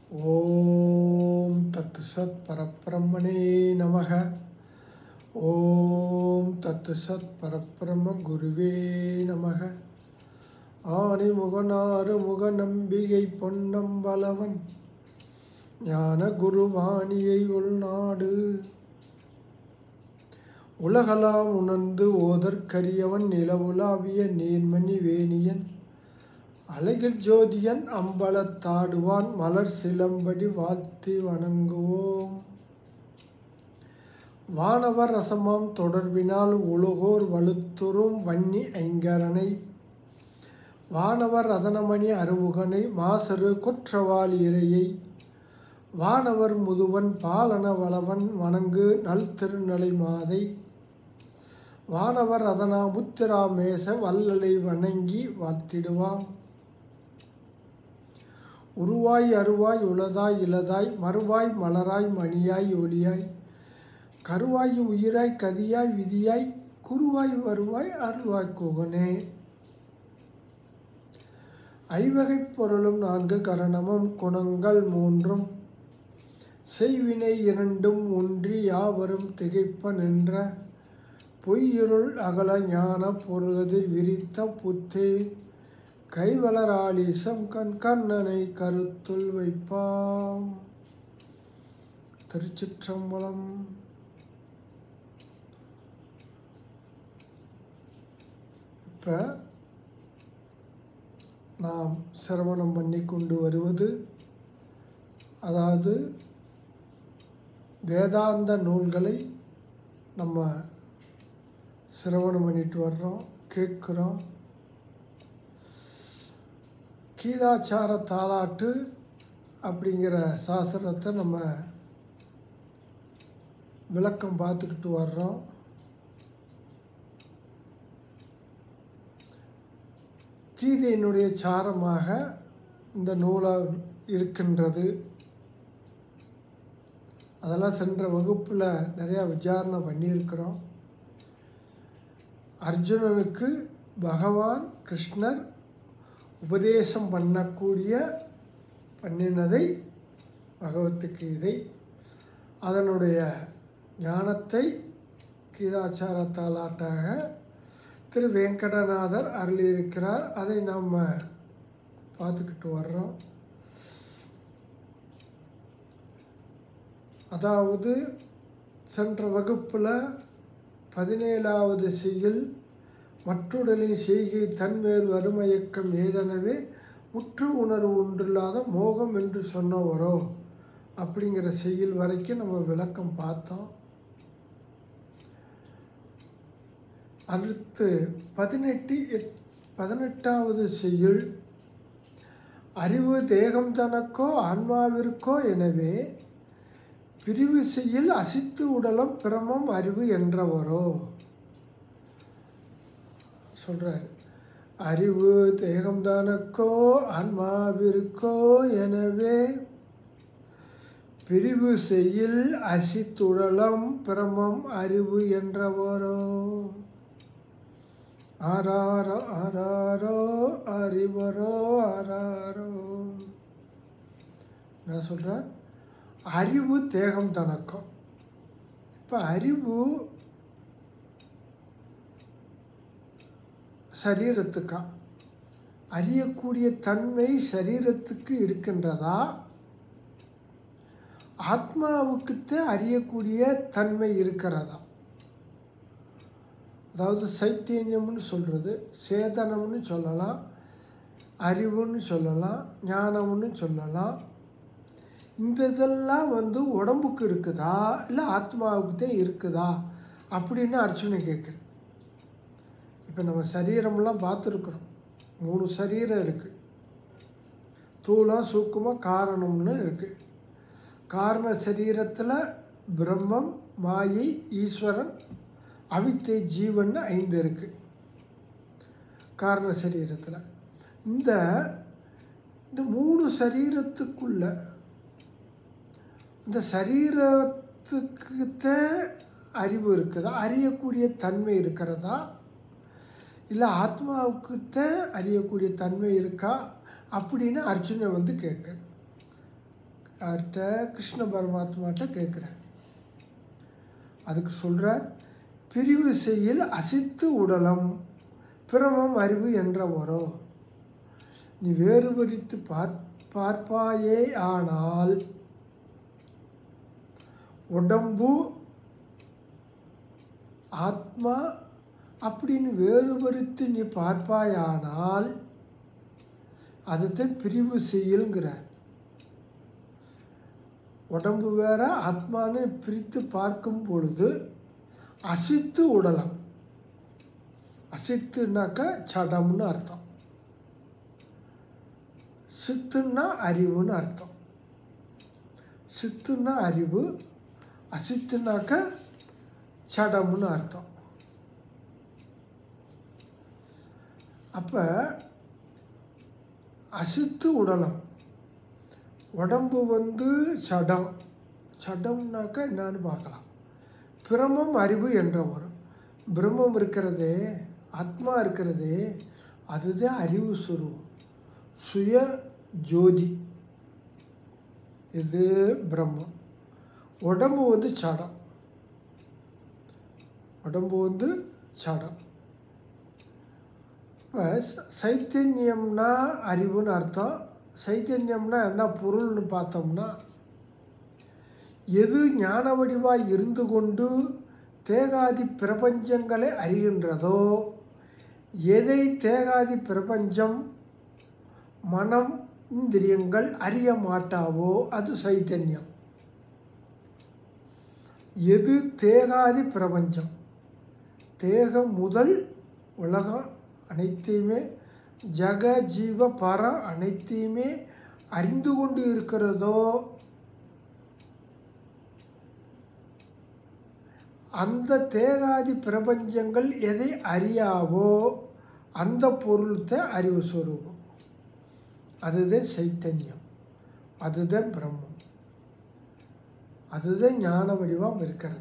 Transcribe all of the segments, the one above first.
ஓம் தத்து சத் பரப்பிரம்மனே நமக ஓம் தத்து சத் பரப்பிரம்ம குருவே நமக ஆனை முகனாறு முக நம்பிகை பொன்னம்பலவன் ஞான குருவாணியை உள்நாடு உலகலாம் உணர்ந்து ஓதற்கரியவன் நிலவுலாவிய நீர்மணி வேணியன் அழகில் ஜோதியன் அம்பலத்தாடுவான் மலர் சிலம்படி வாழ்த்தி வணங்குவோம் வானவர் ரசமாம் தொடர்பினால் உலகோர் வலுத்துறும் வன்னி ஐங்கரனை வானவர் ரதனமணி அருமுகனை மாசரு குற்றவாளி இறையை வானவர் முதுவன் பாலன வளவன் வணங்கு நல் திருநலை மாதை வானவர் அதனா முத்திராமேச வல்லலை வணங்கி வாழ்த்திடுவான் உருவாய் அருவாய் உளதாய் இளதாய் மறுவாய் மலராய் மணியாய் ஒளியாய் கருவாய் உயிராய் கதியாய் விதியாய் குருவாய் வருவாய் அருள்வாய் குகனே ஐவகைப் பொருளும் நான்கு கரணமும் குணங்கள் மூன்றும் செய்வினை இரண்டும் ஒன்றி யாவரும் திகைப்ப நின்ற பொய்யிருள் அகல ஞான பொருகதிர் விரித்த புத்தே கைவளராளீசம் கண் கண்ணனை கருத்துள் வைப்பாம் திருச்சிற்றம்பலம் இப்போ நாம் சிரவணம் பண்ணி கொண்டு வருவது அதாவது வேதாந்த நூல்களை நம்ம சிரவணம் பண்ணிட்டு வர்றோம் கேட்குறோம் கீதாச்சார தாலாட்டு அப்படிங்கிற சாஸ்திரத்தை நம்ம விளக்கம் பார்த்துக்கிட்டு வர்றோம் கீதையினுடைய சாரமாக இந்த நூலாக இருக்கின்றது அதெல்லாம் சென்ற வகுப்பில் நிறையா விசாரணை பண்ணியிருக்கிறோம் அர்ஜுனனுக்கு பகவான் கிருஷ்ணர் உபதேசம் பண்ணக்கூடிய பண்ணினதை பகவத்கீதை அதனுடைய ஞானத்தை கீதாச்சார தாலாட்டாக திரு வெங்கடநாதர் அருளியிருக்கிறார் அதை நாம் பார்த்துக்கிட்டு வர்றோம் அதாவது சென்ற வகுப்பில் பதினேழாவது செய்யில் மற்றுடலின் செய்கை தன்மேல் வறுமயக்கம் ஏதெனவே முற்று உணர்வு ஒன்றில்லாத மோகம் என்று சொன்னவரோ அப்படிங்கிற செய்யுள் வரைக்கும் நம்ம விளக்கம் பார்த்தோம் அடுத்து பதினெட்டு எட் பதினெட்டாவது செய்யுள் அறிவு தேகம் தனக்கோ ஆன்மாவிற்கோ எனவே பிரிவு செய்யில் அசித்து உடலம் பிரமம் அறிவு என்றவரோ சொல்கிறார் அறிவு தேகம்தானக்கோ ஆன்மாவிற்கோ எனவே பிரிவு செய்யில் அசித்துடலம் பிரமம் அறிவு என்றவரோ ஆராரோ ஆராரோ அறிவரோ ஆராரோ என்ன சொல்கிறார் அறிவு தேகம் தனக்கம் இப்போ அறிவு சரீரத்துக்கா அறியக்கூடிய தன்மை சரீரத்துக்கு இருக்கின்றதா ஆத்மாவுக்குத்தான் அறியக்கூடிய தன்மை இருக்கிறதா அதாவது சைத்தன்யம்னு சொல்கிறது சேதனம்னு சொல்லலாம் அறிவுன்னு சொல்லலாம் ஞானம்னு சொல்லலாம் இந்த இதெல்லாம் வந்து உடம்புக்கு இருக்குதா இல்லை ஆத்மாவுக்கு தான் இருக்குதா அப்படின்னு அர்ச்சனை கேட்குறேன் இப்போ நம்ம சரீரம்லாம் பார்த்துருக்குறோம் மூணு சரீரம் இருக்குது தூளம் சூக்குமம் காரணம்னு இருக்குது காரண சரீரத்தில் பிரம்மம் மாயை ஈஸ்வரன் அவித்தை ஜீவன் ஐந்து இருக்குது காரண சரீரத்தில் இந்த இந்த மூணு சரீரத்துக்குள்ள இந்த சரீரத்துக்குத்தான் அறிவு இருக்குதா அறியக்கூடிய தன்மை இருக்கிறதா இல்லை ஆத்மாவுக்குத்தான் அறியக்கூடிய தன்மை இருக்கா அப்படின்னு அர்ஜுனை வந்து கேட்குறேன் யார்கிட்ட கிருஷ்ண பரமாத்மாட்ட கேட்குறேன் அதுக்கு சொல்கிறார் பிரிவு செய்யில் அசித்து உடலம் பிரமம் அறிவு என்ற வரோ நீ வேறுபடுத்தி பார் பார்ப்பாயே ஆனால் உடம்பு ஆத்மா அப்படின்னு வேறுபடுத்தி நீ பார்ப்பாயானால் அதுதான் பிரிவு செய்யலுங்கிறார் உடம்பு வேற ஆத்மான்னு பிரித்து பார்க்கும் பொழுது அசித்து உடலாம் அசித்துனாக்கா சடம்னு அர்த்தம் சித்துன்னா அறிவுன்னு அர்த்தம் சித்துன்னா அறிவு அசித்துனாக்க சடம்னு அர்த்தம் அப்போ அசித்து உடலம் உடம்பு வந்து சடம் சடம்னாக்கா என்னன்னு பார்க்கலாம் பிரமம் அறிவு என்ற வரும் பிரம்மம் இருக்கிறதே ஆத்மா இருக்கிறதே அதுதான் அறிவு சுரூபம் சுய ஜோதி இது பிரம்மம் உடம்பு வந்து சடம் உடம்பு வந்து சடம் இப்போ சைத்தன்யம்னா அறிவுன்னு அர்த்தம் சைத்தன்யம்னா என்ன பொருள்னு பார்த்தோம்னா எது ஞான வடிவாய் இருந்து கொண்டு தேகாதி பிரபஞ்சங்களை அறிகின்றதோ எதை தேகாதி பிரபஞ்சம் மனம் இந்திரியங்கள் அறிய மாட்டாவோ அது சைத்தன்யம் எது தேகாதி பிரபஞ்சம் தேகம் முதல் உலகம் அனைத்தையுமே ஜக ஜீவ பரம் அனைத்தையுமே அறிந்து கொண்டு இருக்கிறதோ அந்த தேகாதி பிரபஞ்சங்கள் எதை அறியாவோ அந்த பொருள்தான் அறிவு ஸ்வரூபம் அதுதான் சைத்தன்யம் அதுதான் பிரம்மம் அதுதான் ஞான வடிவம் இருக்கிறது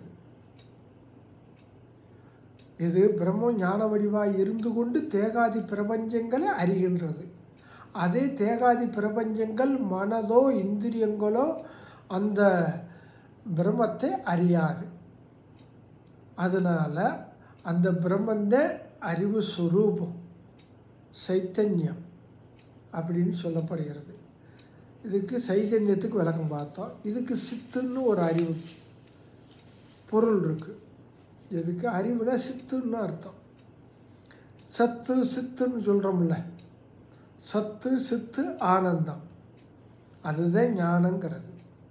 இது பிரம்மம் ஞான வடிவாய் இருந்து கொண்டு தேகாதி பிரபஞ்சங்களை அறிகின்றது அதே தேகாதி பிரபஞ்சங்கள் மனதோ இந்திரியங்களோ அந்த பிரம்மத்தை அறியாது அதனால் அந்த பிரம்மந்த அறிவு சுரூபம் சைத்தன்யம் அப்படின்னு சொல்லப்படுகிறது இதுக்கு சைதன்யத்துக்கு விளக்கம் பார்த்தோம் இதுக்கு சித்துன்னு ஒரு அறிவு பொருள் இருக்குது எதுக்கு அறிவுனா சித்துன்னு அர்த்தம் சத்து சித்துன்னு சொல்கிறோம்ல சத்து சித்து ஆனந்தம் அதுதான் ஞானங்கிறது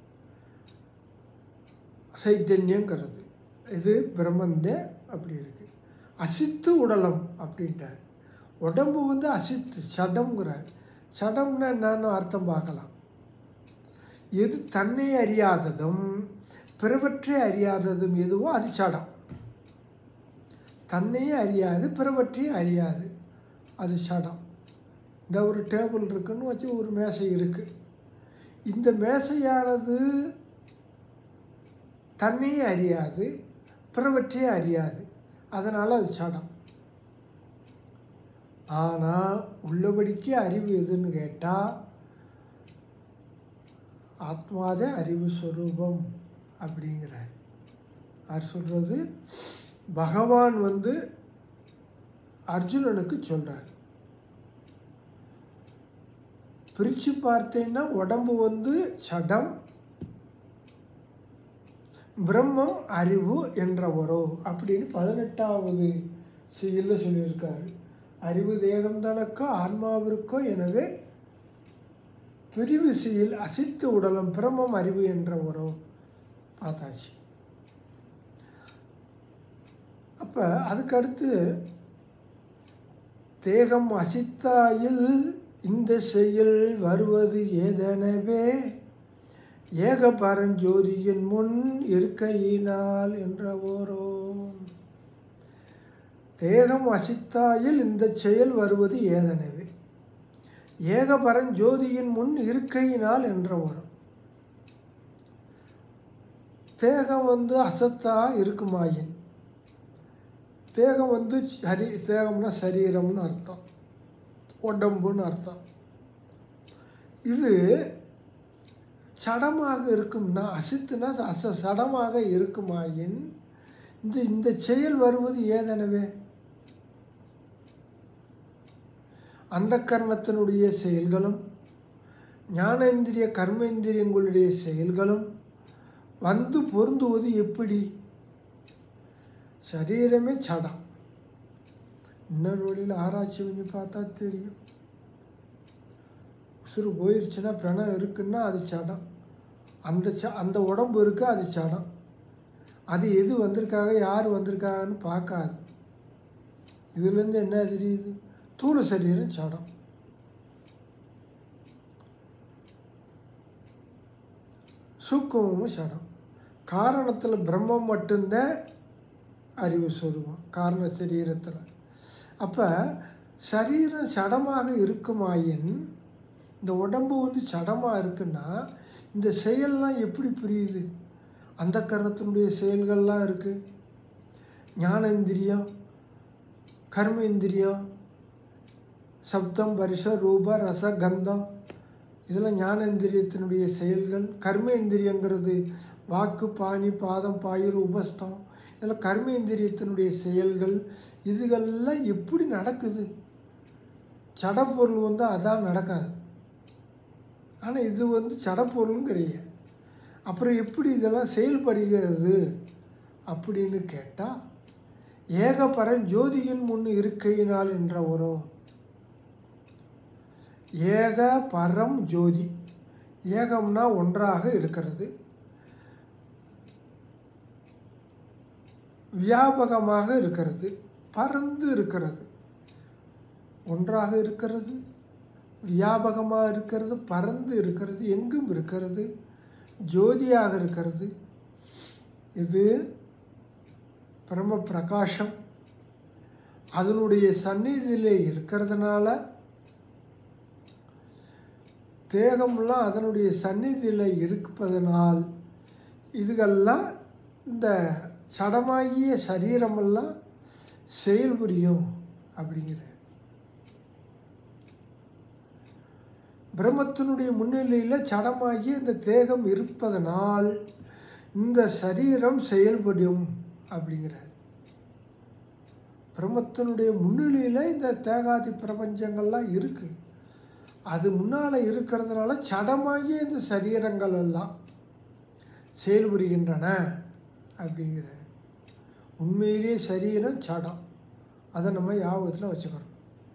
சைத்தன்யங்கிறது இது பிரம்மந்தே அப்படி இருக்குது அசித்து உடலம் அப்படின்ட்டார் உடம்பு வந்து அசித்து சடம்ங்கிறார் சடம்னா என்னன்னு அர்த்தம் பார்க்கலாம் எது தன்னை அறியாததும் பிறவற்றை அறியாததும் எதுவோ அது சடம் தன்னையும் அறியாது பிறவற்றையும் அறியாது அது சடம் இந்த ஒரு டேபிள் இருக்குன்னு வச்சு ஒரு மேசை இருக்குது இந்த மேசையானது தன்னையும் அறியாது பிறவற்றையும் அறியாது அதனால் அது சடம் ஆனால் உள்ளபடிக்கு அறிவு எதுன்னு கேட்டால் ஆத்மாதே அறிவு ஸ்வரூபம் அப்படிங்கிறார் யார் சொல்கிறது பகவான் வந்து அர்ஜுனனுக்கு சொல்கிறார் பிரித்து பார்த்தீங்கன்னா உடம்பு வந்து சடம் பிரம்மம் அறிவு என்ற வரோ அப்படின்னு பதினெட்டாவது செயலில் சொல்லியிருக்காரு அறிவு தேகம்தானக்கோ ஆன்மாவிற்கோ எனவே பிரிவு செயல் அசித்து உடலம் பிரம்மம் அறிவு என்ற வரோ பார்த்தாச்சு அப்போ அதுக்கடுத்து தேகம் அசித்தாயில் இந்த செயல் வருவது ஏதெனவே ஏக பரஞ்சோதியின் முன் இருக்கையினால் என்ற ஓரோ தேகம் அசித்தாயில் இந்த செயல் வருவது ஏதெனவே ஏக பரஞ்சோதியின் முன் இருக்கையினால் என்ற வரும் தேகம் வந்து அசத்தா இருக்குமாயின் தேகம் வந்து சரி தேகம்னா சரீரம்னு அர்த்தம் உடம்புன்னு அர்த்தம் இது சடமாக இருக்கும்னா அசித்துனா அச சடமாக இருக்குமாயின் இந்த இந்த செயல் வருவது ஏதெனவே அந்த கர்ணத்தினுடைய செயல்களும் ஞானேந்திரிய கர்மேந்திரியங்களுடைய செயல்களும் வந்து பொருந்துவது எப்படி சரீரமே சடம் இன்னொரு வழியில் ஆராய்ச்சி பண்ணி பார்த்தா தெரியும் உசுறு போயிருச்சுன்னா பிணம் இருக்குன்னா அது சடம் அந்த ச அந்த உடம்பு இருக்கு அது சடம் அது எது வந்திருக்காங்க யார் வந்திருக்காங்கன்னு பார்க்காது இதுலேருந்து என்ன தெரியுது தூள சரீரம் சடம் சூக்குமமும் சடம் காரணத்தில் பிரம்மம் மட்டும்தான் அறிவு சொருபம் காரண சரீரத்தில் அப்போ சரீரம் சடமாக இருக்குமாயின் இந்த உடம்பு வந்து சடமாக இருக்குன்னா இந்த செயல்லாம் எப்படி புரியுது அந்த கரணத்தினுடைய செயல்கள்லாம் இருக்குது ஞானேந்திரியம் கர்மேந்திரியம் சப்தம் பரிச ரூப ரச கந்தம் இதெல்லாம் ஞானேந்திரியத்தினுடைய செயல்கள் கர்மேந்திரியங்கிறது வாக்கு பாணி பாதம் பாயுறு உபஸ்தம் இதெல்லாம் கர்மேந்திரியத்தினுடைய செயல்கள் இதுகள்லாம் எப்படி நடக்குது சடப்பொருள் வந்து அதான் நடக்காது ஆனால் இது வந்து சடப்பொருளுங்கிறீங்க அப்புறம் எப்படி இதெல்லாம் செயல்படுகிறது அப்படின்னு கேட்டால் ஏகபரன் ஜோதியின் முன் இருக்கையினால் என்ற ஒரு ஏக பரம் ஜோதி ஏகம்னா ஒன்றாக இருக்கிறது வியாபகமாக இருக்கிறது பறந்து இருக்கிறது ஒன்றாக இருக்கிறது வியாபகமாக இருக்கிறது பறந்து இருக்கிறது எங்கும் இருக்கிறது ஜோதியாக இருக்கிறது இது பிரம்ம பிரகாசம் அதனுடைய சந்நிதியில் இருக்கிறதுனால தேகம்லாம் அதனுடைய சந்நிதியில் இருப்பதனால் இதுகெல்லாம் இந்த சடமாகிய சரீரமெல்லாம் செயல்புரியும் அப்படிங்கிற பிரம்மத்தினுடைய முன்னிலையில் சடமாகிய இந்த தேகம் இருப்பதனால் இந்த சரீரம் செயல்படும் அப்படிங்கிறார் பிரம்மத்தினுடைய முன்னிலையில் இந்த தேகாதி பிரபஞ்சங்கள்லாம் இருக்குது அது முன்னால் இருக்கிறதுனால சடமாகிய இந்த சரீரங்கள் எல்லாம் செயல்புரிகின்றன அப்படிங்கிற உண்மையிலேயே சரீரம் சடம் அதை நம்ம யாபகத்தில் வச்சுக்கிறோம்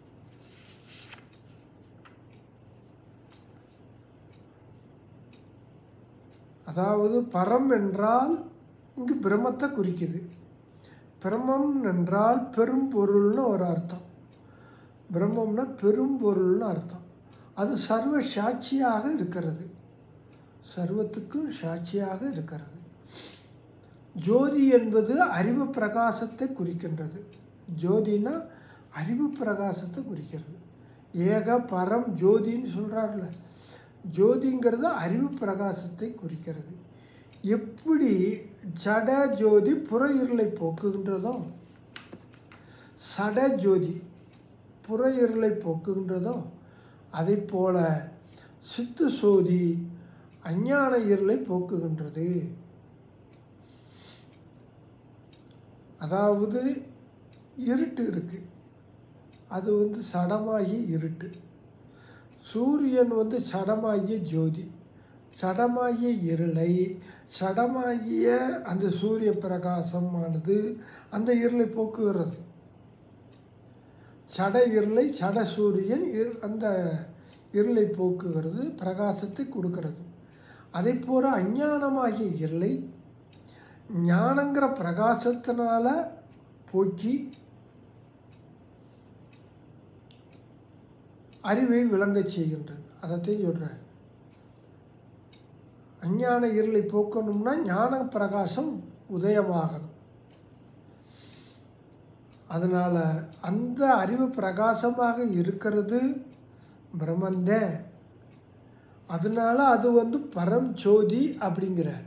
அதாவது பரம் என்றால் இங்கு பிரம்மத்தை குறிக்குது பிரம்மம் என்றால் பெரும் பொருள்னு ஒரு அர்த்தம் பிரம்மம்னா பெரும் பொருள்னு அர்த்தம் அது சர்வ சாட்சியாக இருக்கிறது சர்வத்துக்கும் சாட்சியாக இருக்கிறது ஜோதி என்பது அறிவு பிரகாசத்தை குறிக்கின்றது ஜோதினா அறிவு பிரகாசத்தை குறிக்கிறது ஏக பரம் ஜோதின்னு சொல்கிறார்ல ஜோதிங்கிறது அறிவு பிரகாசத்தை குறிக்கிறது எப்படி ஜட ஜோதி புற இருளை போக்குகின்றதோ சட ஜோதி புற இருளை போக்குகின்றதோ அதை போல சித்து சோதி அஞ்ஞான இருளை போக்குகின்றது அதாவது இருட்டு இருக்குது அது வந்து சடமாகி இருட்டு சூரியன் வந்து சடமாகிய ஜோதி சடமாகிய இருளை சடமாகிய அந்த சூரிய பிரகாசமானது அந்த இருளை போக்குகிறது சட இருளை சட சூரியன் இரு- அந்த இருளை போக்குகிறது பிரகாசத்தை கொடுக்கிறது அதை போல அஞ்ஞானமாகிய இருளை ஞானங்கிற பிரகாசத்தினால போக்கி அறிவை விளங்கச் செய்கின்றது அதைத்தான் சொல்கிறார் அஞ்ஞான இருளை போக்கணும்னா ஞான பிரகாசம் உதயமாகணும் அதனால் அந்த அறிவு பிரகாசமாக இருக்கிறது பிரம்மந்தேன் அதனால அது வந்து பரம் ஜோதி அப்படிங்கிறார்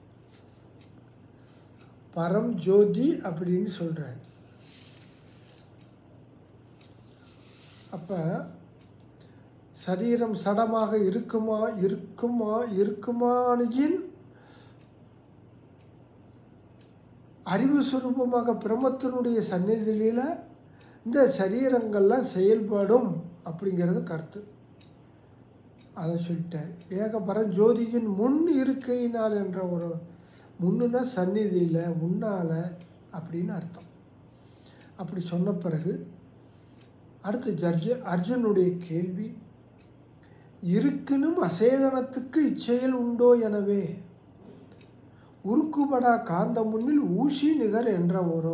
பரம் ஜோதி அப்படின்னு சொல்கிறார் அப்போ சரீரம் சடமாக இருக்குமா இருக்குமா இருக்குமானின் அறிவு சுரூபமாக பிரம்மத்தினுடைய சந்நிதியில இந்த சரீரங்கள்லாம் செயல்படும் அப்படிங்கிறது கருத்து அதை சொல்லிட்டேன் ஏகபர ஜோதியின் முன் இருக்கையினால் என்ற ஒரு முன்னுனா சந்நிதியில் முன்னால் அப்படின்னு அர்த்தம் அப்படி சொன்ன பிறகு அடுத்து ஜர்ஜ அர்ஜுனுடைய கேள்வி இருக்குனும் அசேதனத்துக்கு இச்செயல் உண்டோ எனவே உருக்குபடா காந்த முன்னில் ஊசி நிகர் என்ற ஒரு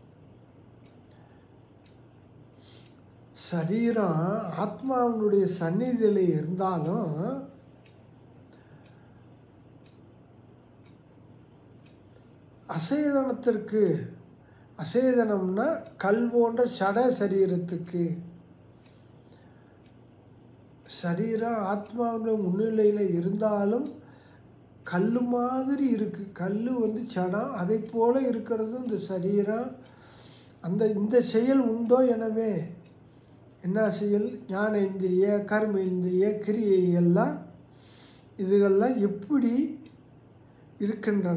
சரீரம் ஆத்மாவினுடைய சந்நிதியில் இருந்தாலும் அசேதனத்திற்கு அசேதனம்னா கல் போன்ற சட சரீரத்துக்கு சரீரம் ஆத்மாவுடைய முன்னிலையில் இருந்தாலும் கல் மாதிரி இருக்குது கல் வந்து சடம் அதை போல இருக்கிறது இந்த சரீரம் அந்த இந்த செயல் உண்டோ எனவே என்ன செயல் ஞான இந்திரிய கர்ம இந்திரிய கிரியை எல்லாம் இதுகள்லாம் எப்படி இருக்கின்றன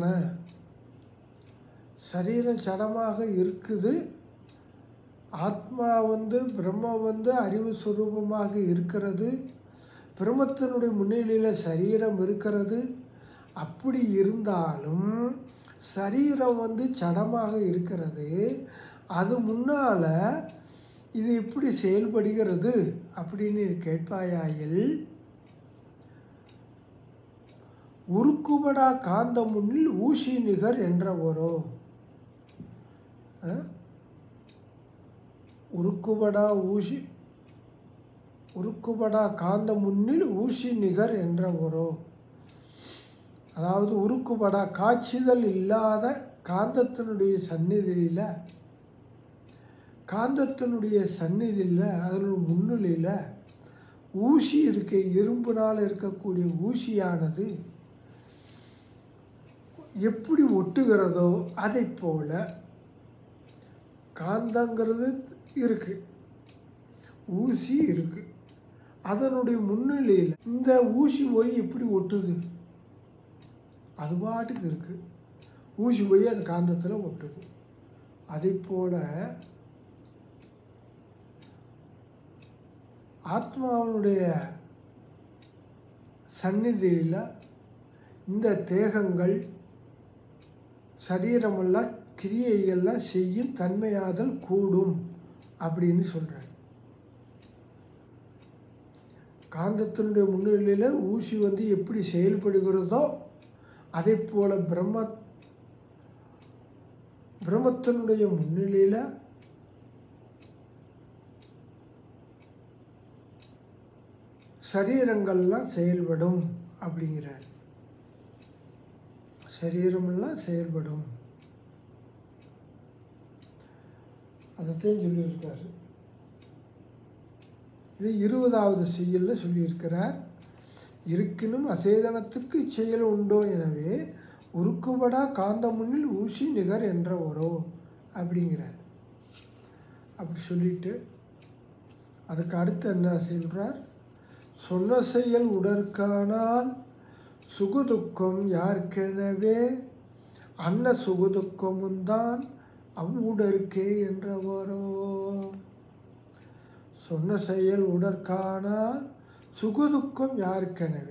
சரீரம் சடமாக இருக்குது ஆத்மா வந்து பிரம்ம வந்து அறிவு சுரூபமாக இருக்கிறது பிரம்மத்தினுடைய முன்னிலையில் சரீரம் இருக்கிறது அப்படி இருந்தாலும் சரீரம் வந்து சடமாக இருக்கிறது அது முன்னால் இது எப்படி செயல்படுகிறது அப்படின்னு கேட்பாயாயில் உருக்குபடா காந்த முன்னில் ஊசி நிகர் என்ற ஒரு உருக்குபடா ஊசி உருக்குபடா காந்த முன்னில் ஊசி நிகர் என்ற ஒரு அதாவது உருக்குபடா காய்ச்சிதல் இல்லாத காந்தத்தினுடைய சந்நிதியில் காந்தத்தினுடைய சந்நிதியில் அதனுடைய முன்னிலையில் ஊசி இருக்க இரும்புனால் இருக்கக்கூடிய ஊசியானது எப்படி ஒட்டுகிறதோ அதை போல காந்தங்கிறது இருக்குது ஊசி இருக்குது அதனுடைய முன்னிலையில் இந்த ஊசி போய் எப்படி ஒட்டுது அது பாட்டுக்கு இருக்குது ஊசி போய் அந்த காந்தத்தில் ஒட்டுது அதை போல் ஆத்மாவனுடைய சந்நிதியில் இந்த தேகங்கள் சரீரமெல்லாம் கிரியைகள்லாம் செய்யும் தன்மையாதல் கூடும் அப்படின்னு சொல்கிறார் காந்தத்தினுடைய முன்னிலையில் ஊசி வந்து எப்படி செயல்படுகிறதோ அதே போல் பிரம்ம பிரம்மத்தினுடைய முன்னிலையில் சரீரங்கள்லாம் செயல்படும் அப்படிங்கிறார் சரீரமெல்லாம் செயல்படும் அதைத்தான் சொல்லியிருக்காரு இது இருபதாவது செய்யலில் சொல்லியிருக்கிறார் இருக்கினும் அசேதனத்துக்கு செயல் உண்டோ எனவே உருக்குபடா காந்த முன்னில் ஊசி நிகர் என்ற ஒரோ அப்படிங்கிறார் அப்படி சொல்லிட்டு அதுக்கு அடுத்து என்ன சொல்கிறார் சொன்ன செயல் உடற்கானால் சுகுதுக்கம் யாருக்கெனவே அன்ன சுகுதுக்கமும் தான் அவ்வுடற்கே என்றவரோ சொன்ன செயல் உடற்கானால் சுகுதுக்கம் யாருக்கெனவே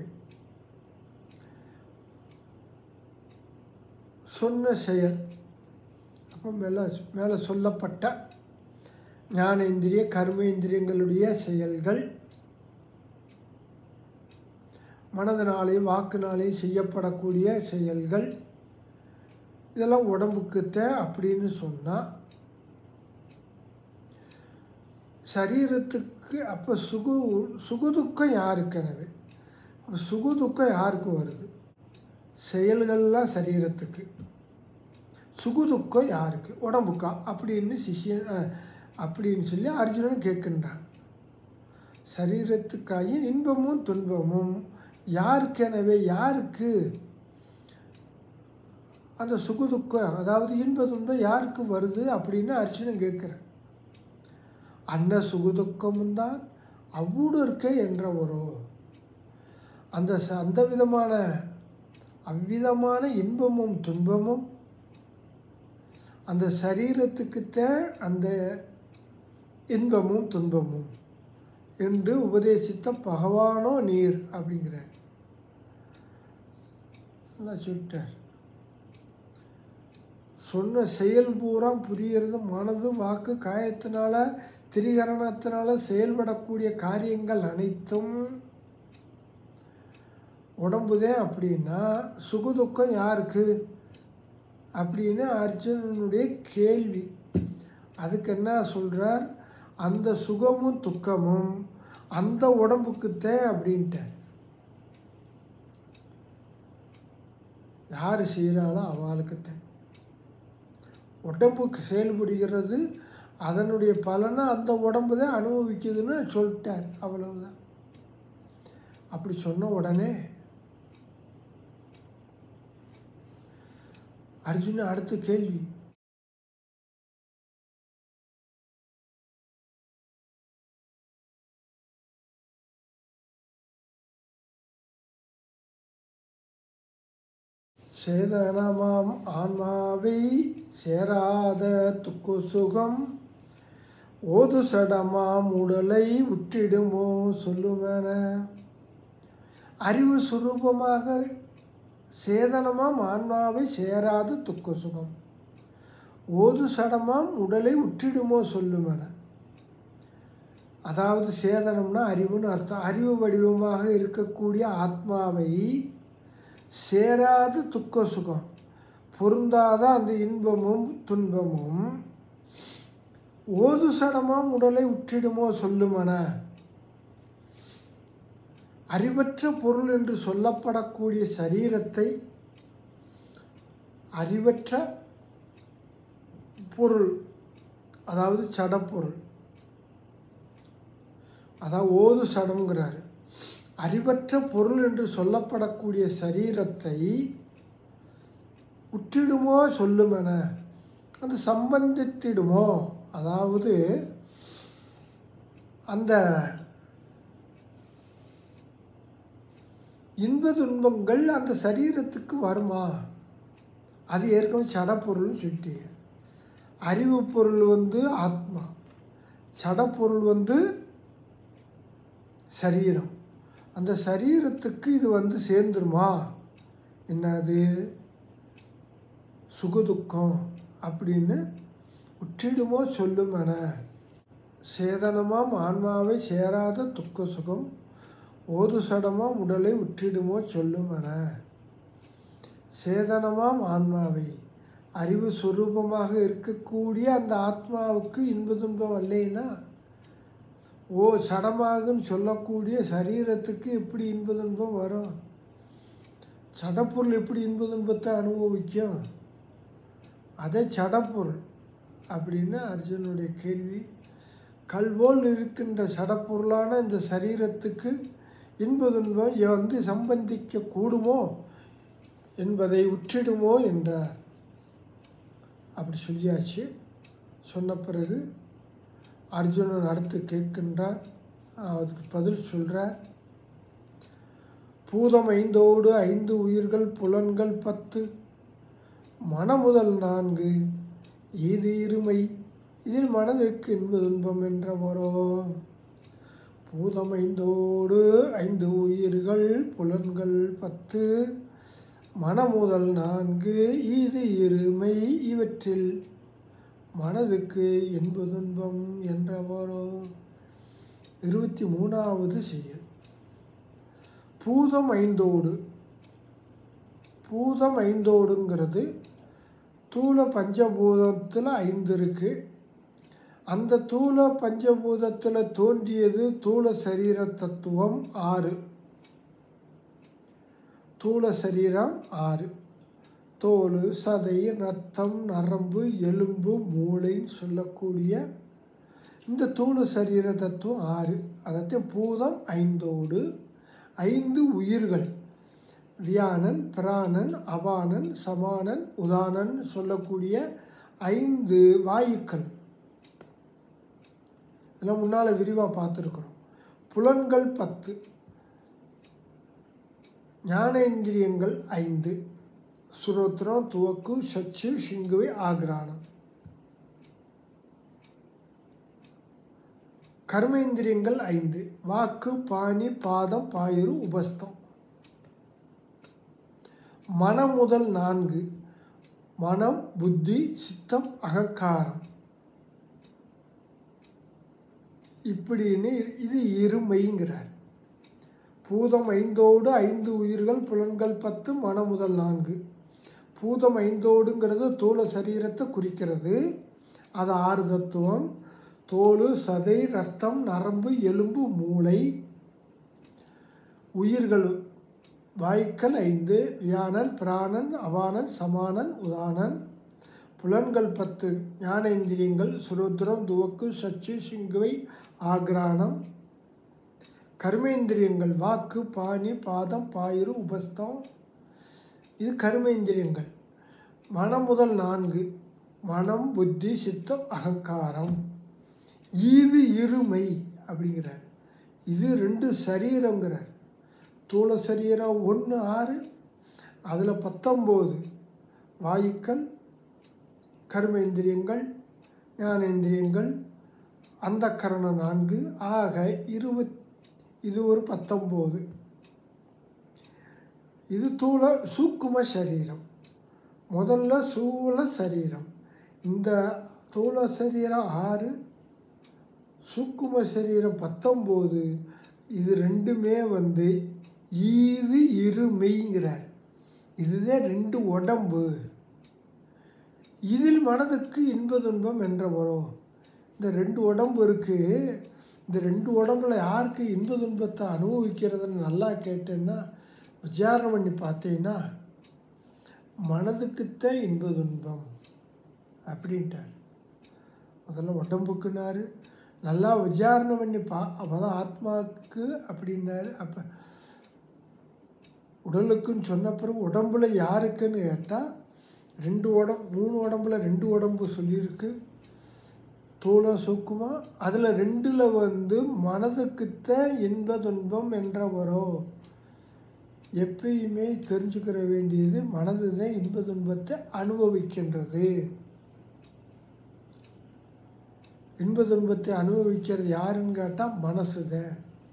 சொன்ன செயல் அப்போ மேலே மேலே சொல்லப்பட்ட ஞானேந்திரிய கர்மேந்திரியங்களுடைய செயல்கள் மனதினாலேயும் வாக்குனாலேயும் செய்யப்படக்கூடிய செயல்கள் இதெல்லாம் உடம்புக்குத்தான் அப்படின்னு சொன்னால் சரீரத்துக்கு அப்போ சுகு சுகுதுக்கம் யாருக்கு எனவே அப்போ சுகுதுக்கம் யாருக்கு வருது செயல்கள்லாம் சரீரத்துக்கு சுகுதுக்கம் யாருக்கு உடம்புக்கா அப்படின்னு சிஷியன் அப்படின்னு சொல்லி அர்ஜுனன் கேட்கின்றான் சரீரத்துக்காகி இன்பமும் துன்பமும் யாருக்கெனவே யாருக்கு அந்த சுகுதுக்கம் அதாவது இன்ப துன்பம் யாருக்கு வருது அப்படின்னு அர்ஜுனன் கேட்குறேன் அன்ன சுகுதுக்கமும் தான் அவ்வூடு இருக்க என்ற ஒரு அந்த ச- அந்த விதமான அவ்விதமான இன்பமும் துன்பமும் அந்த சரீரத்துக்குத்தான் அந்த இன்பமும் துன்பமும் என்று உபதேசித்த பகவானோ நீர் அப்படிங்கிறார் நல்லா சொல்லிட்டார் சொன்ன செயல் பூரா புரிகிறது மனது வாக்கு காயத்தினால திரிகரணத்தினால செயல்படக்கூடிய காரியங்கள் அனைத்தும் உடம்புதான் அப்படின்னா சுகதுக்கம் யாருக்கு அப்படின்னு அர்ஜுனனுடைய கேள்வி அதுக்கு என்ன சொல்கிறார் அந்த சுகமும் துக்கமும் அந்த உடம்புக்குத்தான் அப்படின்ட்டார் யார் செய்கிறாளோ அவளுக்குத்தான் உடம்புக்கு செயல்படுகிறது அதனுடைய பலனை அந்த உடம்பு தான் அனுபவிக்குதுன்னு சொல்லிட்டார் அவ்வளவுதான் அப்படி சொன்ன உடனே அர்ஜுன அடுத்த கேள்வி சேதனமாம் ஆன்மாவை சேராத துக்கு சுகம் ஓது சடமாம் உடலை விட்டிடுமோ சொல்லுமென அறிவு சுரூபமாக சேதனமாம் ஆன்மாவை சேராத துக்க சுகம் ஓது சடமாம் உடலை விட்டிடுமோ சொல்லுமென அதாவது சேதனம்னா அறிவுன்னு அர்த்தம் அறிவு வடிவமாக இருக்கக்கூடிய ஆத்மாவை சேராத துக்க சுகம் பொருந்தாத அந்த இன்பமும் துன்பமும் ஓது சடமாம் உடலை உற்றிடுமோ சொல்லுமன அறிவற்ற பொருள் என்று சொல்லப்படக்கூடிய சரீரத்தை அறிவற்ற பொருள் அதாவது சடப்பொருள் அதாவது ஓது சடம்ங்கிறாரு அறிவற்ற பொருள் என்று சொல்லப்படக்கூடிய சரீரத்தை உற்றிடுமோ சொல்லுமென அந்த சம்பந்தித்திடுமோ அதாவது அந்த இன்ப துன்பங்கள் அந்த சரீரத்துக்கு வருமா அது ஏற்கனவே சடப்பொருள்னு சொல்லிட்டீங்க அறிவு பொருள் வந்து ஆத்மா சடப்பொருள் வந்து சரீரம் அந்த சரீரத்துக்கு இது வந்து சேர்ந்துருமா என்னது சுகதுக்கம் அப்படின்னு உற்றிடுமோ சொல்லுமென சேதனமாம் ஆன்மாவை சேராத துக்க சுகம் ஓது சடமாம் உடலை உற்றிடுமோ சொல்லுமென சேதனமாம் ஆன்மாவை அறிவு சுரூபமாக இருக்கக்கூடிய அந்த ஆத்மாவுக்கு இன்ப துன்பம் இல்லைன்னா ஓ சடமாகுன்னு சொல்லக்கூடிய சரீரத்துக்கு எப்படி இன்ப துன்பம் வரும் சடப்பொருள் எப்படி இன்ப துன்பத்தை அனுபவிக்கும் அதே சடப்பொருள் அப்படின்னு அர்ஜுனுடைய கேள்வி கல்போல் இருக்கின்ற சடப்பொருளான இந்த சரீரத்துக்கு இன்ப துன்பம் வந்து சம்பந்திக்க கூடுமோ என்பதை உற்றிடுமோ என்றார் அப்படி சொல்லியாச்சு சொன்ன பிறகு அர்ஜுனன் அடுத்து கேட்கின்றான் அதுக்கு பதில் சொல்கிறார் பூதம் ஐந்தோடு ஐந்து உயிர்கள் புலன்கள் பத்து மனமுதல் நான்கு இது இருமை இதில் மனதுக்கு இன்ப துன்பம் என்ற வரும் பூதம் ஐந்தோடு ஐந்து உயிர்கள் புலன்கள் பத்து மனமுதல் நான்கு இது இருமை இவற்றில் மனதுக்கு இன்ப துன்பம் என்றவரோ இருபத்தி மூணாவது செயல் பூதம் ஐந்தோடு பூதம் ஐந்தோடுங்கிறது தூள பஞ்சபூதத்தில் ஐந்து இருக்குது அந்த தூள பஞ்சபூதத்தில் தோன்றியது தூள சரீர தத்துவம் ஆறு தூள சரீரம் ஆறு தோல் சதை ரத்தம் நரம்பு எலும்பு மூளைன்னு சொல்லக்கூடிய இந்த தூள சரீர தத்துவம் ஆறு அதைத்தான் பூதம் ஐந்தோடு ஐந்து உயிர்கள் வியானன் பிராணன் அபானன் சமானன் உதானன் சொல்லக்கூடிய ஐந்து வாயுக்கள் இதெல்லாம் முன்னால் விரிவாக பார்த்துருக்குறோம் புலன்கள் பத்து ஞானேந்திரியங்கள் ஐந்து சுரோத்திரம் துவக்கு சச்சு சிங்குவை ஆக்ரானம் கர்மேந்திரியங்கள் ஐந்து வாக்கு பாணி பாதம் பாயுரு உபஸ்தம் மனம் முதல் நான்கு மனம் புத்தி சித்தம் அகங்காரம் இப்படின்னு இது இருமைங்கிறார் பூதம் ஐந்தோடு ஐந்து உயிர்கள் புலன்கள் பத்து மனம் முதல் நான்கு பூதம் ஐந்தோடுங்கிறது தூள சரீரத்தை குறிக்கிறது அது ஆறு தத்துவம் தோல் சதை ரத்தம் நரம்பு எலும்பு மூளை உயிர்கள் வாய்க்கல் ஐந்து வியானன் பிராணன் அவானன் சமானன் உதானன் புலன்கள் பத்து ஞானேந்திரியங்கள் சுருத்ரம் துவக்கு சச்சு சிங்குவை ஆக்ரானம் கர்மேந்திரியங்கள் வாக்கு பாணி பாதம் பாயிரு உபஸ்தம் இது கர்மேந்திரியங்கள் மனம் முதல் நான்கு மனம் புத்தி சித்தம் அகங்காரம் இது இருமை அப்படிங்கிறார் இது ரெண்டு சரீரங்கிறார் தூள சரீரம் ஒன்று ஆறு அதில் பத்தொம்போது வாயுக்கள் கர்மேந்திரியங்கள் ஞானேந்திரியங்கள் அந்த கரணம் நான்கு ஆக இருபத் இது ஒரு பத்தொம்போது இது தூள சூக்கும சரீரம் முதல்ல சூழ சரீரம் இந்த தூள சரீரம் ஆறு சூக்கும சரீரம் பத்தொம்போது இது ரெண்டுமே வந்து ஈது இருமைங்கிறார் இதுதான் ரெண்டு உடம்பு இதில் மனதுக்கு இன்ப துன்பம் என்ற வரும் இந்த ரெண்டு உடம்பு இருக்குது இந்த ரெண்டு உடம்புல யாருக்கு இன்ப துன்பத்தை அனுபவிக்கிறதுன்னு நல்லா கேட்டேன்னா விசாரணை பண்ணி பார்த்தீங்கன்னா மனதுக்குத்தான் இன்ப துன்பம் அப்படின்ட்டார் முதல்ல உடம்புக்குனாரு நல்லா விசாரணை பண்ணி பா அப்போ தான் ஆத்மாவுக்கு அப்படின்னாரு அப்போ உடலுக்குன்னு சொன்ன பிறகு உடம்புல யாருக்குன்னு கேட்டால் ரெண்டு உடம்பு மூணு உடம்புல ரெண்டு உடம்பு சொல்லியிருக்கு தூளம் சுக்குமா அதில் ரெண்டில் வந்து மனதுக்குத்தான் இன்ப துன்பம் என்ற வரும் எப்பயுமே தெரிஞ்சுக்கிற வேண்டியது மனது தான் இன்ப துன்பத்தை அனுபவிக்கின்றது இன்ப துன்பத்தை அனுபவிக்கிறது யாருன்னு கேட்டால் மனசு தான்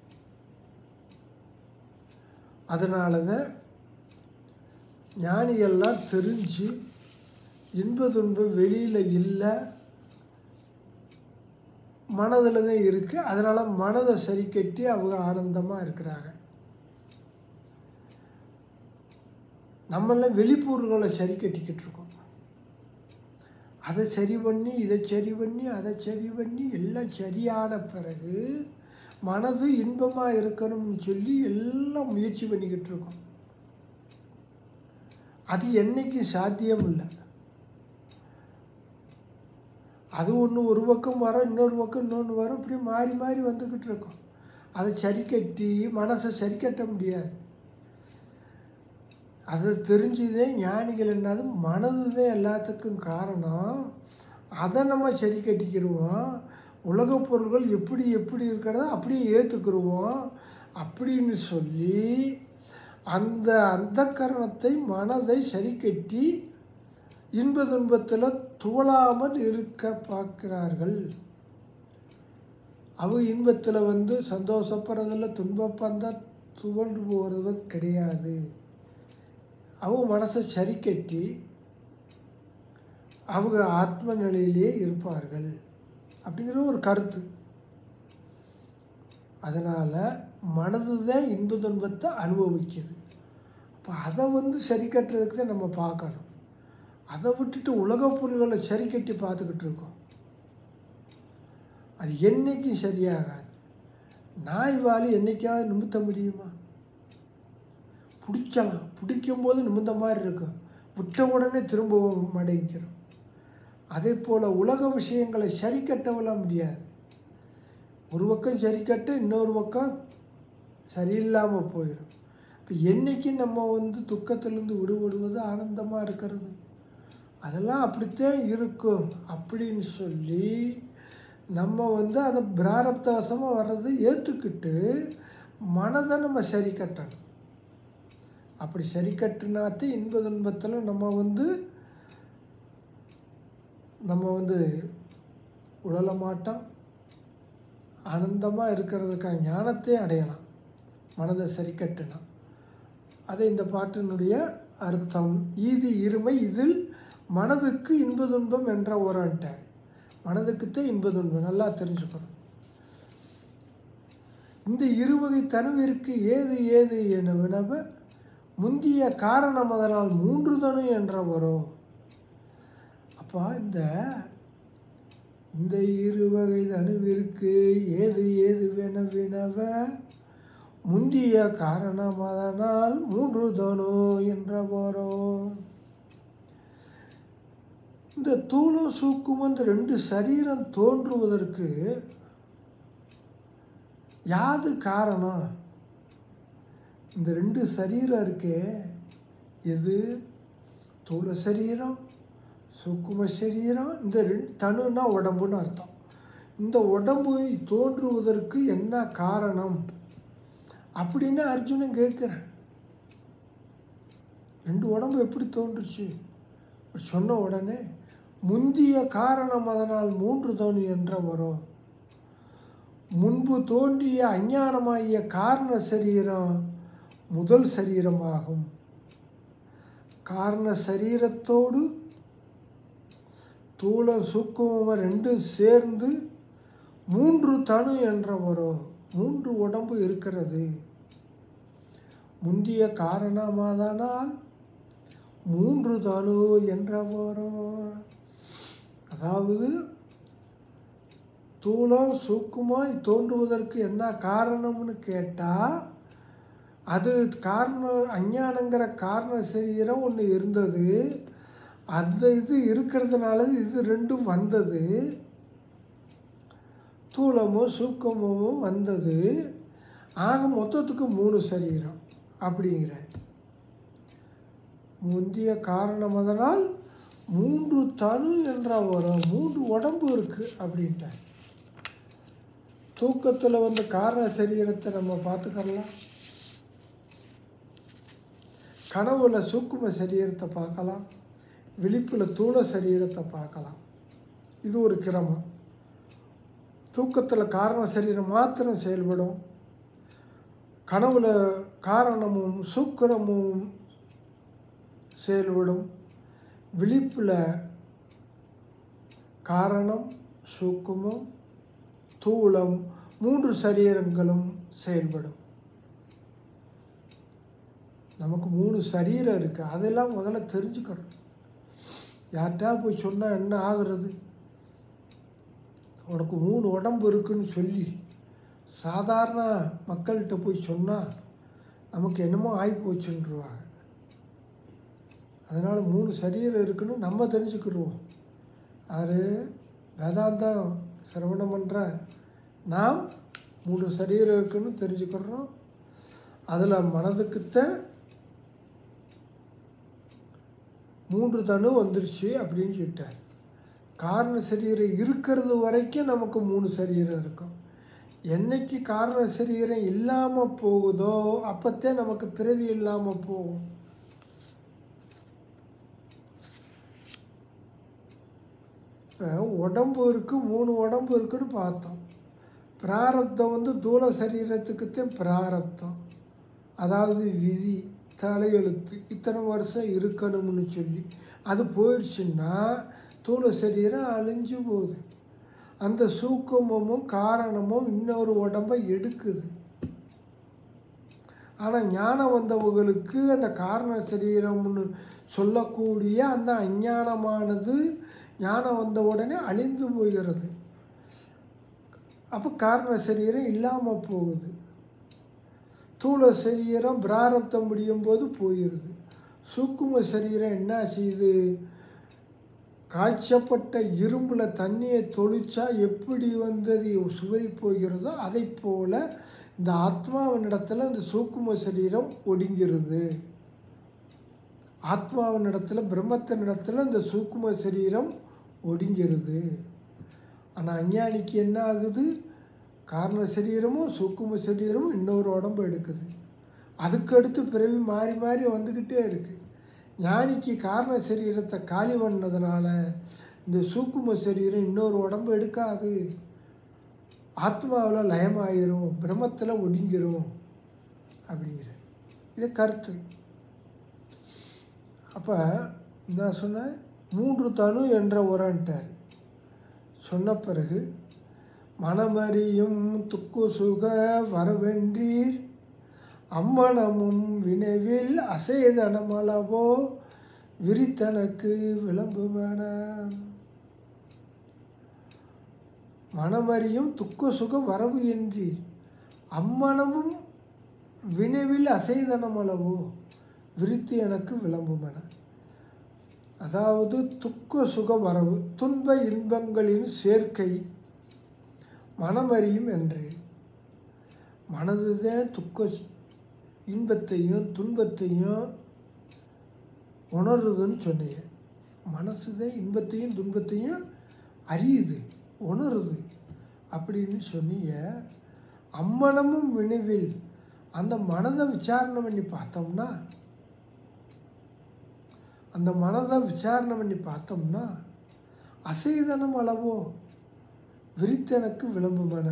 அதனால தான் ஞானிகள்லாம் தெரிஞ்சு இன்ப துன்பம் வெளியில் இல்லை மனதில் தான் இருக்குது அதனால் மனதை சரி கட்டி அவங்க ஆனந்தமாக இருக்கிறாங்க நம்மளாம் வெளிப்பொருள்களை சரி கட்டிக்கிட்டு இருக்கோம் அதை சரி பண்ணி இதை சரி பண்ணி அதை சரி பண்ணி எல்லாம் சரியான பிறகு மனது இன்பமாக இருக்கணும்னு சொல்லி எல்லாம் முயற்சி பண்ணிக்கிட்டு இருக்கோம் அது என்றைக்கும் சாத்தியம் இல்லை அது ஒன்று ஒரு பக்கம் வரும் இன்னொரு பக்கம் இன்னொன்று வரும் இப்படி மாறி மாறி வந்துக்கிட்டு இருக்கோம் அதை சரி கட்டி மனசை சரி கட்ட முடியாது அதை தெரிஞ்சுதே ஞானிகள் என்னது மனது தான் எல்லாத்துக்கும் காரணம் அதை நம்ம சரி கட்டிக்கிடுவோம் உலகப் பொருள்கள் எப்படி எப்படி இருக்கிறதோ அப்படியே ஏற்றுக்கிடுவோம் அப்படின்னு சொல்லி அந்த அந்த கரணத்தை மனதை சரி கட்டி இன்ப துன்பத்தில் துவளாமல் இருக்க பார்க்கிறார்கள் அவ இன்பத்தில் வந்து சந்தோஷப்படுறதில்ல துன்பப்பந்தா துவண்டு போகிறது கிடையாது அவங்க மனசை சரி கட்டி அவங்க ஆத்ம நிலையிலே இருப்பார்கள் அப்படிங்கிற ஒரு கருத்து அதனால் மனது தான் இன்ப துன்பத்தை அனுபவிக்குது அப்போ அதை வந்து சரி கட்டுறதுக்கு தான் நம்ம பார்க்கணும் அதை விட்டுட்டு உலகப் பொருள்களை சரி கட்டி பார்த்துக்கிட்டு இருக்கோம் அது என்றைக்கும் சரியாகாது நாய் வாலி என்றைக்காவது நிமித்த முடியுமா பிடிக்கலாம் பிடிக்கும்போது நிமிந்த மாதிரி இருக்கும் விட்ட உடனே திரும்பவும் மடங்கிக்கிறோம் அதே போல் உலக விஷயங்களை சரி கட்டவெல்லாம் முடியாது ஒரு பக்கம் சரி கட்ட இன்னொரு பக்கம் சரியில்லாமல் போயிடும் இப்போ என்றைக்கு நம்ம வந்து துக்கத்திலேருந்து விடுபடுவது ஆனந்தமாக இருக்கிறது அதெல்லாம் அப்படித்தான் இருக்கும் அப்படின்னு சொல்லி நம்ம வந்து அதை பிராரப்தவசமாக வர்றது ஏற்றுக்கிட்டு மனதை நம்ம சரி கட்டணும் அப்படி சரி கட்டினாத்தே இன்ப துன்பத்தில் நம்ம வந்து நம்ம வந்து உழல மாட்டோம் ஆனந்தமாக இருக்கிறதுக்கான ஞானத்தை அடையலாம் மனதை சரி கட்டுனா அது இந்த பாட்டினுடைய அர்த்தம் ஈது இருமை இதில் மனதுக்கு இன்ப துன்பம் என்ற ஓரன்ட்டார் மனதுக்குத்தான் இன்ப துன்பம் நல்லா தெரிஞ்சுக்கணும் இந்த இருவகை தனுவிற்கு ஏது ஏது என வினவ முந்திய காரணம் அதனால் மூன்று தனு என்ற வரும் அப்பா இந்த இந்த இருவகை தனுவிற்கு ஏது ஏது வென வினவ முந்திய காரணம் அதனால் மூன்று தனு என்ற வரும் இந்த தூளும் சூக்கும் இந்த ரெண்டு சரீரம் தோன்றுவதற்கு யாது காரணம் இந்த ரெண்டு சரீரம் இருக்கே எது தூள சரீரம் சுக்கும சரீரம் இந்த ரெண்டு தனுன்னா உடம்புன்னு அர்த்தம் இந்த உடம்பு தோன்றுவதற்கு என்ன காரணம் அப்படின்னு அர்ஜுனன் கேட்குறேன் ரெண்டு உடம்பு எப்படி தோன்றுச்சு சொன்ன உடனே முந்திய காரணம் அதனால் மூன்று தோணி என்ற வரும் முன்பு தோன்றிய அஞ்ஞானமாகிய காரண சரீரம் முதல் சரீரமாகும் காரண சரீரத்தோடு தூள சூக்குமம் ரெண்டும் சேர்ந்து மூன்று தனு என்ற ஒரு மூன்று உடம்பு இருக்கிறது முந்திய காரணமாதனால் மூன்று தனு என்ற வரும் அதாவது தூளம் சூக்குமாய் தோன்றுவதற்கு என்ன காரணம்னு கேட்டால் அது காரணம் அஞ்ஞானங்கிற காரண சரீரம் ஒன்று இருந்தது அந்த இது இருக்கிறதுனால இது ரெண்டும் வந்தது தூளமும் சூக்கமும் வந்தது ஆக மொத்தத்துக்கு மூணு சரீரம் அப்படிங்கிறார் முந்திய காரணம் அதனால் மூன்று தனு என்ற ஒரு மூன்று உடம்பு இருக்குது அப்படின்ட்டார் தூக்கத்தில் வந்து காரண சரீரத்தை நம்ம பார்த்துக்கலாம் கனவுல சூக்கும சரீரத்தை பார்க்கலாம் விழிப்பில் தூள சரீரத்தை பார்க்கலாம் இது ஒரு கிரமம் தூக்கத்தில் காரண சரீரம் மாத்திரம் செயல்படும் கனவுல காரணமும் சூக்கிரமும் செயல்படும் விழிப்பில் காரணம் சூக்குமம் தூளம் மூன்று சரீரங்களும் செயல்படும் நமக்கு மூணு சரீரம் இருக்குது அதெல்லாம் முதல்ல தெரிஞ்சுக்கணும் யார்கிட்டா போய் சொன்னால் என்ன ஆகுறது உனக்கு மூணு உடம்பு இருக்குன்னு சொல்லி சாதாரண மக்கள்கிட்ட போய் சொன்னால் நமக்கு என்னமோ ஆகி போச்சுன்றுவாங்க அதனால் மூணு சரீரம் இருக்குன்னு நம்ம தெரிஞ்சுக்கிடுவோம் அது வேதாந்தம் சிரவணம் பண்ணுற நாம் மூணு சரீரம் இருக்குன்னு தெரிஞ்சுக்கிறோம் அதில் மனதுக்குத்தான் மூன்று தனு வந்துருச்சு அப்படின்னு சொல்லிட்டார் காரண சரீரம் இருக்கிறது வரைக்கும் நமக்கு மூணு சரீரம் இருக்கும் என்னைக்கு காரண சரீரம் இல்லாமல் போகுதோ அப்போத்தே நமக்கு பிறவி இல்லாமல் போகும் இப்போ உடம்பு இருக்குது மூணு உடம்பு இருக்குன்னு பார்த்தோம் பிராரப்தம் வந்து தூள சரீரத்துக்குத்தான் பிராரப்தம் அதாவது விதி தலையெழுத்து இத்தனை வருஷம் இருக்கணும்னு சொல்லி அது போயிடுச்சுன்னா தூள சரீரம் அழிஞ்சு போகுது அந்த சூக்கமும் காரணமும் இன்னொரு உடம்பை எடுக்குது ஆனால் ஞானம் வந்தவங்களுக்கு அந்த காரண சரீரம்னு சொல்லக்கூடிய அந்த அஞ்ஞானமானது ஞானம் வந்த உடனே அழிந்து போகிறது அப்போ காரண சரீரம் இல்லாமல் போகுது தூள சரீரம் பிராரப்தம் முடியும் போது போயிடுது சூக்கும சரீரம் என்ன செய்யுது காய்ச்சப்பட்ட இரும்பில் தண்ணியை தொளிச்சா எப்படி வந்து அது சுவை போகிறதோ அதை போல் இந்த ஆத்மாவினிடத்தில் இந்த சூக்கும சரீரம் ஒடுங்கிறது ஆத்மாவினிடத்தில் பிரம்மத்தினிடத்தில் இந்த சூக்கும சரீரம் ஒடுங்கிறது ஆனால் அஞ்ஞானிக்கு என்ன ஆகுது காரண சரீரமும் சூக்கும சரீரமும் இன்னொரு உடம்பு எடுக்குது அதுக்கடுத்து பிறவி மாறி மாறி வந்துக்கிட்டே இருக்குது ஞானிக்கு காரண சரீரத்தை காலி பண்ணதுனால இந்த சூக்கும சரீரம் இன்னொரு உடம்பு எடுக்காது ஆத்மாவில் லயமாயிரும் பிரம்மத்தில் ஒடுங்கிரும் அப்படிங்கிற இது கருத்து அப்போ நான் சொன்னேன் மூன்று தனு என்ற உரன்ட்டார் சொன்ன பிறகு மனமறியும் துக்கு சுக வரவென்றீர் அம்மனமும் வினைவில் அசைதனமளவோ விரித்தனக்கு விளம்புமன மனமறியும் துக்க சுக வரவு என்று அம்மனமும் வினைவில் அசைதனமளவோ விரித்து எனக்கு விளம்புமன அதாவது துக்க சுக வரவு துன்ப இன்பங்களின் சேர்க்கை மனமறியும் என்று மனதுதான் துக்க இன்பத்தையும் துன்பத்தையும் உணருதுன்னு சொன்னீங்க மனசு தான் இன்பத்தையும் துன்பத்தையும் அறியுது உணருது அப்படின்னு சொன்னீங்க அம்மனமும் வினைவில் அந்த மனதை விசாரணை பண்ணி பார்த்தோம்னா அந்த மனதை விசாரணை பண்ணி பார்த்தோம்னா அசைதனம் அளவோ விரித்தனக்கு விளம்புமன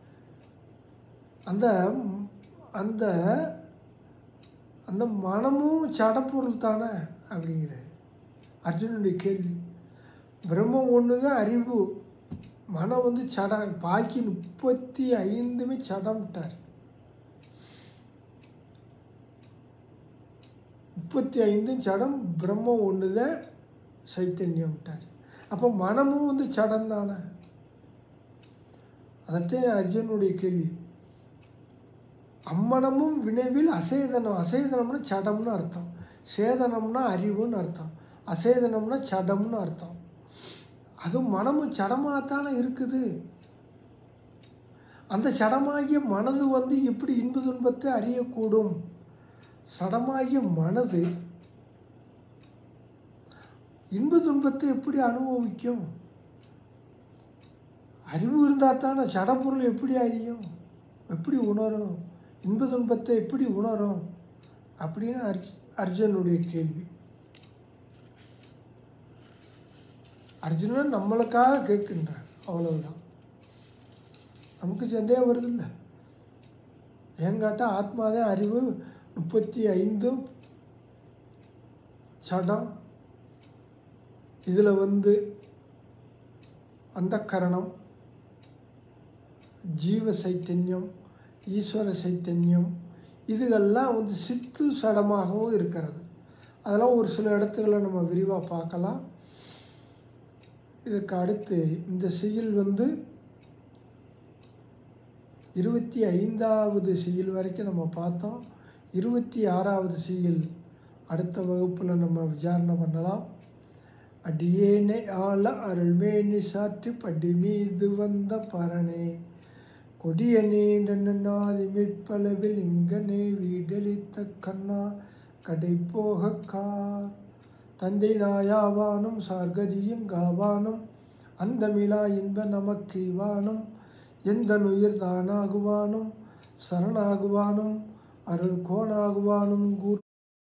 அந்த அந்த அந்த மனமும் சடப்பொருள் தானே அப்படிங்கிற அர்ஜுனுடைய கேள்வி பிரம்மம் ஒன்று தான் அறிவு மனம் வந்து சடம் பாக்கி முப்பத்தி ஐந்துமே சடம்ட்டார் முப்பத்தி ஐந்தும் சடம் பிரம்மம் ஒன்று தான் சைத்தன்யம்ட்டார் அப்போ மனமும் வந்து சடம் தானே அதைத்தான் அர்ஜுனுடைய கேள்வி அம்மனமும் வினைவில் அசேதனம் அசேதனம்னா சடம்னு அர்த்தம் சேதனம்னா அறிவுன்னு அர்த்தம் அசேதனம்னா சடம்னு அர்த்தம் அதுவும் மனமும் சடமாகத்தானே இருக்குது அந்த சடமாகிய மனது வந்து எப்படி இன்ப துன்பத்தை அறியக்கூடும் சடமாகிய மனது இன்ப துன்பத்தை எப்படி அனுபவிக்கும் அறிவு இருந்தால் தானே சடப்பொருள் எப்படி அறியும் எப்படி உணரும் இன்ப துன்பத்தை எப்படி உணரும் அப்படின்னு அர்ஜ் அர்ஜுனுடைய கேள்வி அர்ஜுனன் நம்மளுக்காக கேட்கின்றார் அவ்வளவுதான் நமக்கு சந்தேகம் வருது இல்லை ஏன்னு கேட்டால் ஆத்மாதான் அறிவு முப்பத்தி ஐந்து சடம் இதில் வந்து அந்த கரணம் ஜீவ சைத்தன்யம் ஈஸ்வர சைத்தன்யம் இதுகெல்லாம் வந்து சித்து சடமாகவும் இருக்கிறது அதெல்லாம் ஒரு சில இடத்துகளை நம்ம விரிவாக பார்க்கலாம் இதுக்கு அடுத்து இந்த செயல் வந்து இருபத்தி ஐந்தாவது செயல் வரைக்கும் நம்ம பார்த்தோம் இருபத்தி ஆறாவது செயல் அடுத்த வகுப்பில் நம்ம விசாரணை பண்ணலாம் அடியேனை ஆள அருள்மேனி சாற்றி படி மீது வந்த பரணே கொடியனே நன்னாதிமைப்பளவில் இங்கனே வீடளித்த கண்ணா கடை போக கார் தந்தை தாயாவானும் சார்கதியும் காவானும் அந்தமிழா இன்ப நமக்கு இவானும் எந்த உயிர் தானாகுவானும் சரணாகுவானும் அருள் கோணாகுவானும் கூர்